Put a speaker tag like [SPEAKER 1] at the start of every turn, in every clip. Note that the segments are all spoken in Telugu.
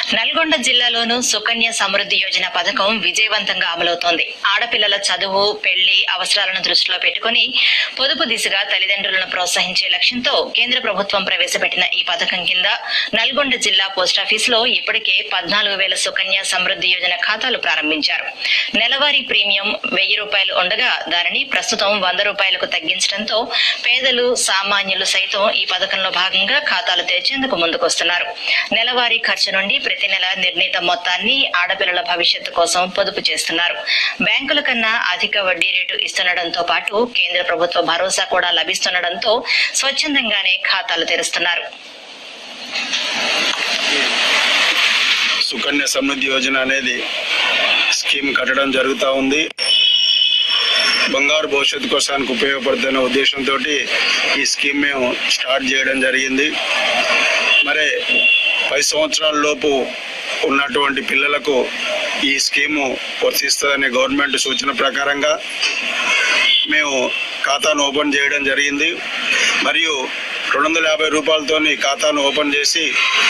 [SPEAKER 1] నల్గొండ జిల్లాలోనూ సుకన్య సమృద్ధి యోజన పథకం విజయవంతంగా అమలవుతోంది ఆడపిల్లల చదువు పెళ్లి అవసరాలను దృష్టిలో పెట్టుకుని పొదుపు దిశగా తల్లిదండ్రులను ప్రోత్సహించే లక్ష్యంతో కేంద్ర ప్రభుత్వం ప్రవేశపెట్టిన ఈ పథకం కింద నల్గొండ జిల్లా పోస్టాఫీసులో ఇప్పటికే పద్నాలుగు వేల సుకన్య సమృద్ధి యోజన ఖాతాలు ప్రారంభించారు నెలవారీ ప్రీమియం వెయ్యి రూపాయలు ఉండగా దానిని ప్రస్తుతం వంద రూపాయలకు తగ్గించడంతో పేదలు సామాన్యులు సైతం ఈ పథకంలో భాగంగా ఖాతాలు తెరిచేందుకు ముందుకొస్తున్నారు నెలవారీ ఖర్చు నుండి ప్రతి నెల నిర్ణీత మొత్తాన్ని ఆడపిల్లల భవిష్యత్తు కోసం పొదుపు చేస్తున్నారు బ్యాంకుల కన్నా అధిక వడ్డీ రేటు ఇస్తుండటంతో పాటు కేంద్ర ప్రభుత్వ భరోసా కూడా లభిస్తుండటంతో స్వచ్ఛందంగానే ఖాతాలు తెరుస్తున్నారు
[SPEAKER 2] సుకన్య సమృద్ధి యోజన అనేది స్కీమ్ కట్టడం జరుగుతూ ఉంది బంగారు భవిష్యత్తు కోసానికి ఉపయోగపడుతున్న ఉద్దేశంతో ఈ స్కీమ్ మేము స్టార్ట్ చేయడం జరిగింది మరి పది సంవత్సరాల లోపు ఉన్నటువంటి పిల్లలకు ఈ స్కీము వర్తిస్తుందనే గవర్నమెంట్ సూచన ప్రకారంగా మేము ఖాతాను ఓపెన్ చేయడం జరిగింది మరియు రెండు వందల యాభై రూపాయలతోని ఖాతాను ఓపెన్ చేసి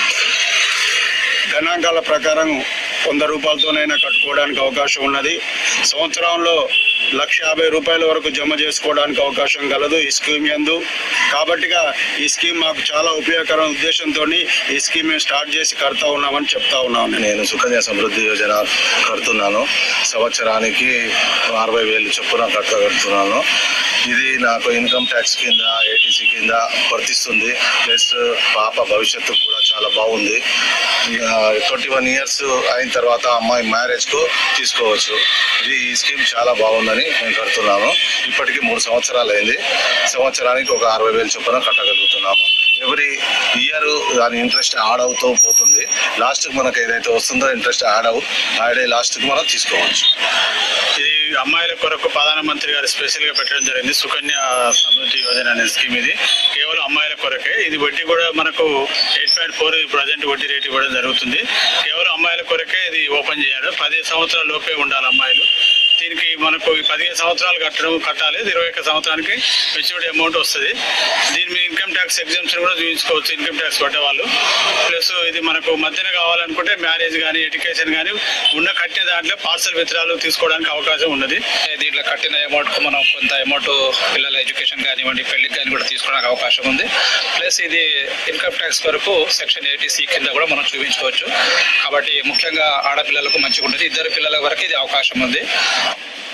[SPEAKER 2] గణాంకాల ప్రకారం వంద రూపాయలతోనైనా కట్టుకోవడానికి అవకాశం ఉన్నది సంవత్సరంలో లక్ష యాభై రూపాయల వరకు జమ చేసుకోవడానికి అవకాశం కలదు ఈ స్కీమ్ యందు కాబట్టిగా ఈ స్కీమ్ మాకు చాలా ఉపయోగకరమైన ఉద్దేశంతో ఈ స్కీమ్ మేము స్టార్ట్ చేసి కడతా ఉన్నామని చెప్తా ఉన్నాను నేను
[SPEAKER 3] నేను సుకన్య సమృద్ధి యోజన కడుతున్నాను సంవత్సరానికి అరవై వేలు చొప్పున కట్ట కడుతున్నాను ఇది నాకు ఇన్కమ్ ట్యాక్స్ కింద ఏటీసీ కింద వర్తిస్తుంది ప్లస్ పాప భవిష్యత్తు కూడా చాలా బాగుంది ట్వంటీ వన్ ఇయర్స్ అయిన తర్వాత అమ్మాయి మ్యారేజ్కు తీసుకోవచ్చు ఇది ఈ స్కీమ్ చాలా బాగుందని మేము కడుతున్నాము ఇప్పటికీ మూడు సంవత్సరాలు అయింది సంవత్సరానికి ఒక అరవై వేలు చొప్పున కట్టగలుగుతున్నాము ఎవ్రీ ఇయర్ దాని ఇంట్రెస్ట్ యాడ్ అవుతూ పోతుంది లాస్ట్కి మనకు ఏదైతే వస్తుందో ఇంట్రెస్ట్ యాడ్ అవు యాడ్ అయ్యి లాస్ట్కి మనం తీసుకోవచ్చు
[SPEAKER 4] ఇది అమ్మాయిల కొరకు ప్రధానమంత్రి గారు స్పెషల్ గా పెట్టడం జరిగింది సుకన్య సమృద్ధి యోజన అనే స్కీమ్ ఇది కేవలం అమ్మాయిల కొరకే ఇది వడ్డీ కూడా మనకు ఎయిట్ పాయింట్ ఫోర్ ప్రజెంట్ వడ్డీ రేట్ ఇవ్వడం జరుగుతుంది కేవలం అమ్మాయిల కొరకే ఇది ఓపెన్ చేయాలి పదిహేను సంవత్సరాల లోపే ఉండాలి అమ్మాయిలు దీనికి మనకు ఈ పదిహేను సంవత్సరాలు కట్టడం కట్టాలి ఇరవై ఒక్క సంవత్సరానికి మెచ్యూరిటీ అమౌంట్ వస్తుంది దీని మీద ఇన్కమ్ ట్యాక్స్ ఎగ్జామ్షన్ కూడా చూపించుకోవచ్చు ఇన్కమ్ ట్యాక్స్ పట్టేవాళ్ళు ప్లస్ ఇది మనకు మధ్యన కావాలనుకుంటే మ్యారేజ్ కానీ ఎడ్యుకేషన్ కానీ ఉన్న కట్టిన దాంట్లో పార్సల్ విత్తనాలు తీసుకోవడానికి అవకాశం ఉన్నది
[SPEAKER 5] దీంట్లో కట్టిన అమౌంట్ కు మనం కొంత అమౌంట్ పిల్లల ఎడ్యుకేషన్ కానివ్వండి పెళ్లికి కానీ కూడా తీసుకోవడానికి అవకాశం ఉంది ప్లస్ ఇది ఇన్కమ్ ట్యాక్స్ వరకు సెక్షన్ ఎయిటీసీ కింద కూడా మనం చూపించుకోవచ్చు కాబట్టి ముఖ్యంగా ఆడపిల్లలకు మంచిగా ఉంటుంది ఇద్దరు పిల్లల వరకు ఇది అవకాశం ఉంది